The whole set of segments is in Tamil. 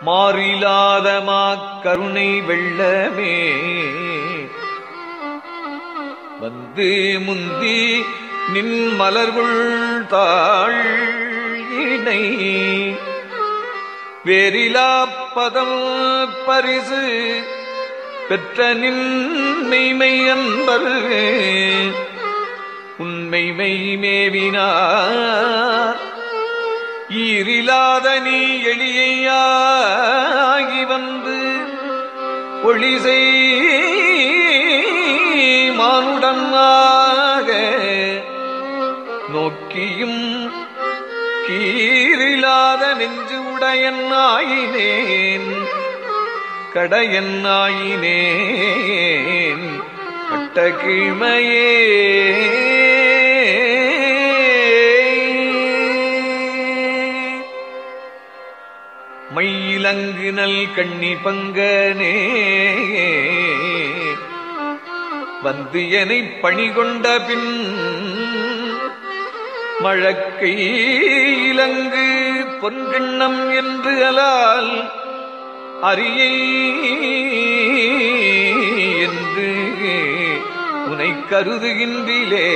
மாறிலாத கருணை வெள்ளமே வந்து முந்தி நின் மலர்குள் தாழ் இணை வேறிலா பதம் பரிசு பெற்ற நின் மெய்மை அன்பர் உண்மைமை மேவினார் ஈரிலாத நீ எளியாகி வந்து ஒளிசை மானுடனாக நோக்கியும் கீரிலாத நெஞ்சு உடையன் ஆயினேன் கடையன் ஆயினேன் கட்ட கீழ்மையே மையிலங்கு நல் கண்ணி பங்கனே வந்து எனை பணி கொண்ட பின் மழக்கை இலங்கு பொன்கிண்ணம் என்று அலால் அரியை என்று உனை கருதுகின்றிலே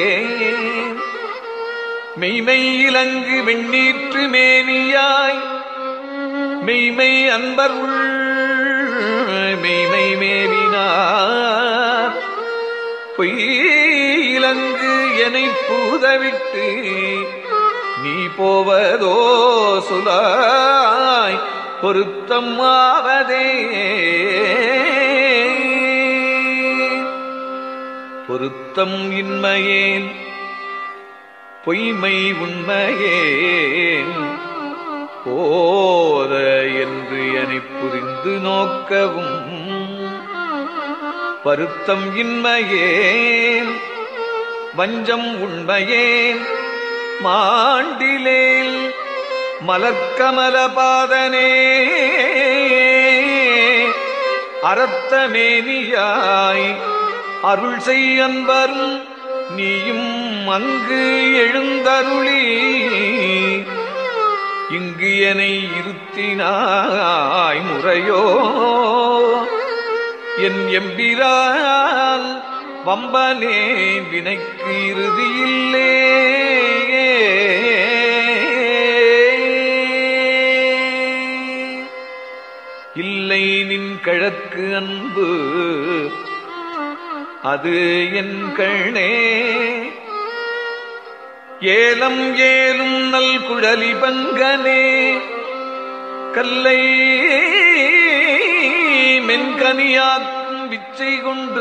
மெய்மை இலங்கு வெண்ணீற்று மேனியாய் மெய்மை அன்பர் உள் மெய்மை மேவினார் பொய் இலங்கு எனை பூதவிட்டு நீ போவதோ சுலாய் பொருத்தம் ஆவதே பொருத்தம் இன்மையேன் பொய்மை உண்மையேன் போத என்று எனை புரிந்து நோக்கவும் வருத்தம் இன்மையேன் வஞ்சம் உண்மையேன் மாண்டிலேல் மலர்க்கமல பாதனே அறத்தமேனியாய் அருள் செய் அன்பரும் நீயும் அங்கு எழுந்தருளி இங்கு எனை இருத்தினாய் முறையோ என் எம்பிரான் வம்பனே வினைக்கு இறுதியில்லே இல்லை நின் கிழக்கு அன்பு அது என் கண்ணே ஏலம் ஏலும் நல் குழலி பங்கனே கல்லை மென்கனியாக்கும் விச்சை கொண்டு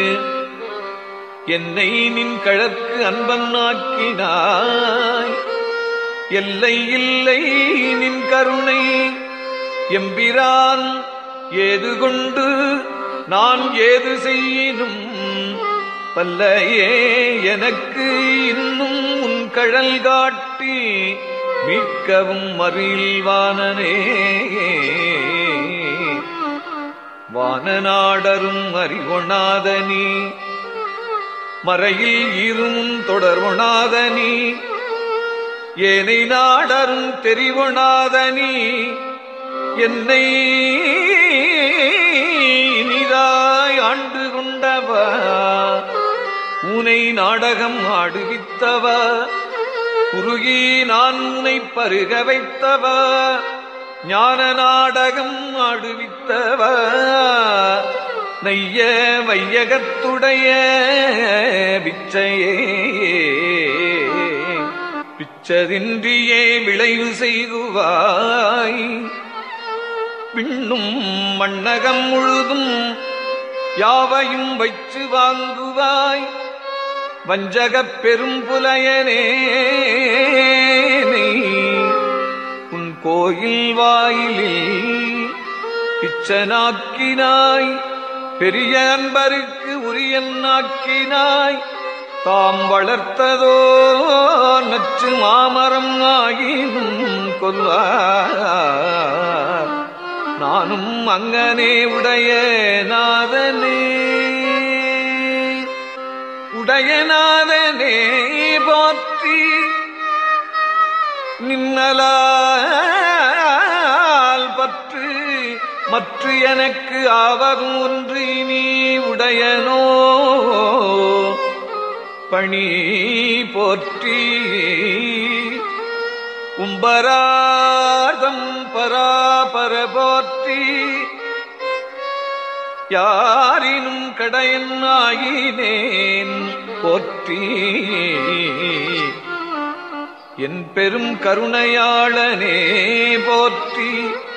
என்னை நின் கழற்கு அன்பன்னாக்கினாய் எல்லை இல்லை நின் கருணை எம்பிரான் ஏது கொண்டு நான் ஏது செய்யினும் பல்லையே எனக்கு இன்னும் உன் கழல் காட்டி மீட்கவும் மறில் வானனே வானநாடரும் அறிவொணாத நீ மறையில் ஈரும் தொடர்வொணாத நீ ஏனை நாடரும் தெரிவொணாத நீ என்னை இனிதாய் ஆண்டு கொண்டவா உனை நாடகம் ஆடுவித்தவா குறுகி நான் உனை பருக வைத்தவா ஞான நாடகம் ஆடுவித்தவா நெய்ய வையகத்துடைய பிச்சையே பிச்சதின்றியே விளைவு செய்குவாய் விண்ணும் மண்ணகம் முழுதும் யாவையும் வைச்சு வாங்குவாய் வஞ்சகப் பெரும்புலையனே உன் கோயில் வாயிலில் பிச்சனாக்கினாய் பெரிய அன்பருக்கு உரியன்னாக்கினாய் தாம் வளர்த்ததோ நச்சு மாமரம் ஆகினும் கொல்வார் நானும் அங்கனே உடைய நாதனே உடையநாதனே போற்றி நின்னலால் பற்று மற்ற எனக்கு ஆவதும் ஒன்று நீ உடையனோ பணி போற்றி உம்பராதம் பராபர போற்றி யாரினும் கடையன் ஆயினேன் போற்றி என் பெரும் கருணையாளனே போற்றி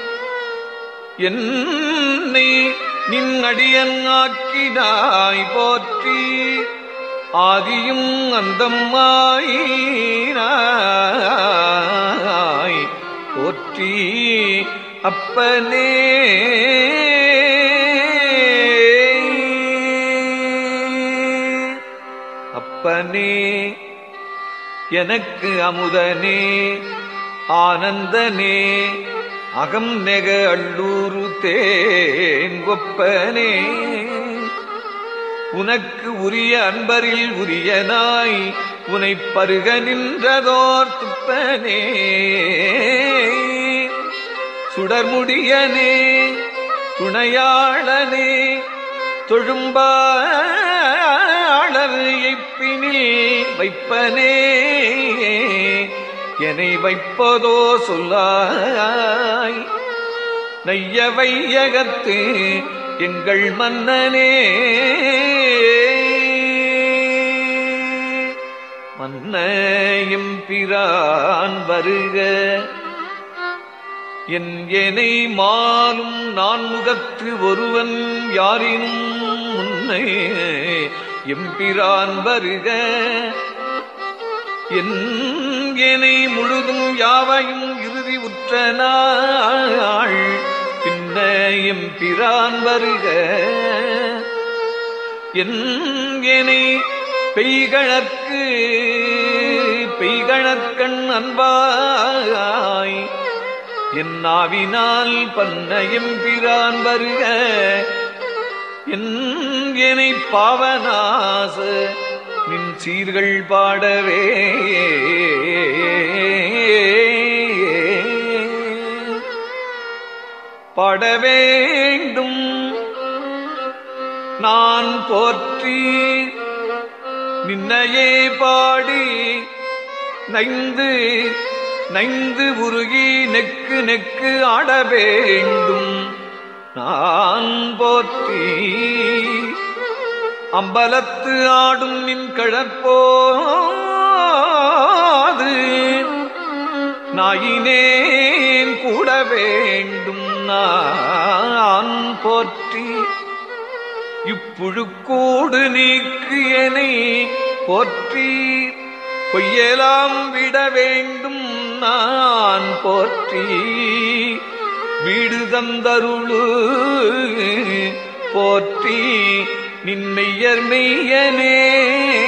என்னை நின் அடியன் ஆக்கினாய் போற்றி ஆதியும் அந்தம்மாயினாய் போற்றி அப்பனே அப்பனே எனக்கு அமுதனே ஆனந்தனே அகம் நெக அள்ளூரு தேங்கொப்பனே உனக்கு உரிய அன்பரில் உரியனாய் உனை பருக நின்றதோர் துப்பனே சுடர்முடியனே துணையாளனே தொழும்பாளர் எய்ப்பினில் வைப்பனே என்னை வைப்பதோ சொல்லாய் நைய வையகத்து எங்கள் மன்னனே மன்னையும் பிரான் வருக என் எனை மாலும் நான் முகத்து ஒருவன் யாரினும் முன்னே எம்பிரான் வருக என் எனை முழுதும் யாவையும் இறுதி உற்ற நாள் பின்ன எம்பிரான் வருக என் எனை பெய்கழற்கு பெய்கழற்கண் அன்பாய் என் நாவினால் பண்ணையும் பிரான் வருக என் எனை பாவநாச நின் சீர்கள் பாடவே பாட வேண்டும் நான் போற்றி நின்னையே பாடி நைந்து நைந்து உருகி நெக்கு நெக்கு ஆட வேண்டும் நான் போற்றி அம்பலத்து ஆடும் நின் கழற்போது நாயினேன் கூட வேண்டும் நான் போற்றி இப்புழுக்கூடு நீக்கியனை போற்றி பொய்யலாம் விட வேண்டும் நான் போற்றி வீடு தந்தருளு போற்றி நின்மெய்யர் மெய்யனே